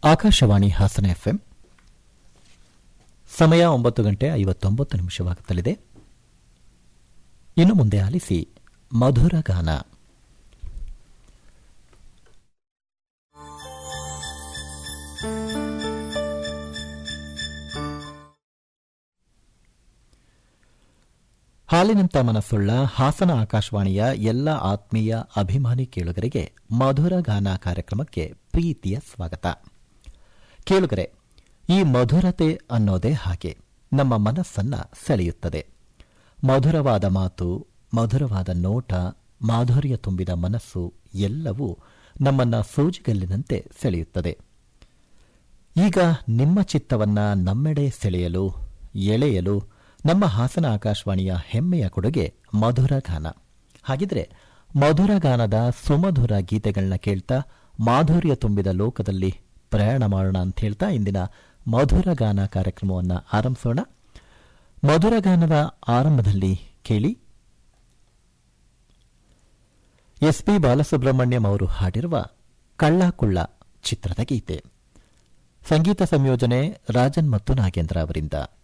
Akashvani Hassan FM ಸಮಯ ಒಂಬತ್ತು ಗಂಟೆ ಐವತ್ತೊಂಬತ್ತು ನಿಮಿಷವಾಗುತ್ತಲಿದೆ ಇನ್ನು ಮುಂದೆ ಆಲಿಸಿ ಮಧುರ ಗಾನ ಹಾಲಿನಂತ ಮನಸ್ಸುಳ್ಳ ಹಾಸನ ಆಕಾಶವಾಣಿಯ ಎಲ್ಲ ಆತ್ಮೀಯ ಅಭಿಮಾನಿ ಕೇಳುಗರಿಗೆ ಮಧುರ ಗಾನ ಕಾರ್ಯಕ್ರಮಕ್ಕೆ ಪ್ರೀತಿಯ ಸ್ವಾಗತ ಕೇಳುಗರೆ ಈ ಮಧುರತೆ ಅನ್ನೋದೇ ಹಾಗೆ ನಮ್ಮ ಮನಸ್ಸನ್ನ ಸೆಳೆಯುತ್ತದೆ ಮಧುರವಾದ ಮಾತು ಮಧುರವಾದ ನೋಟ ಮಾಧುರ್ಯ ತುಂಬಿದ ಮನಸ್ಸು ಎಲ್ಲವೂ ನಮ್ಮನ್ನ ಸೂಜಿಗಲ್ಲಿನಂತೆ ಸೆಳೆಯುತ್ತದೆ ಈಗ ನಿಮ್ಮ ಚಿತ್ತವನ್ನ ನಮ್ಮೆಡೆ ಸೆಳೆಯಲು ಎಳೆಯಲು ನಮ್ಮ ಹಾಸನ ಆಕಾಶವಾಣಿಯ ಹೆಮ್ಮೆಯ ಕೊಡುಗೆ ಮಧುರ ಗಾನ ಹಾಗಿದ್ರೆ ಮಧುರ ಗಾನದ ಸುಮಧುರ ಗೀತೆಗಳನ್ನ ಕೇಳ್ತಾ ಮಾಧುರ್ಯ ತುಂಬಿದ ಲೋಕದಲ್ಲಿ ಪ್ರಯಾಣ ಮಾಡೋಣ ಅಂತ ಹೇಳ್ತಾ ಇಂದಿನ ಮಧುರ ಗಾನ ಕಾರ್ಯಕ್ರಮವನ್ನು ಆರಂಭಿಸೋಣ ಮಧುರ ಗಾನದ ಆರಂಭದಲ್ಲಿ ಕೇಳಿ ಎಸ್ ಪಿ ಬಾಲಸುಬ್ರಹ್ಮಣ್ಯಂ ಅವರು ಹಾಡಿರುವ ಕಳ್ಳ ಕುಳ್ಳ ಚಿತ್ರದ ಗೀತೆ ಸಂಗೀತ ಸಂಯೋಜನೆ ರಾಜನ್ ಮತ್ತು ನಾಗೇಂದ್ರ ಅವರಿಂದ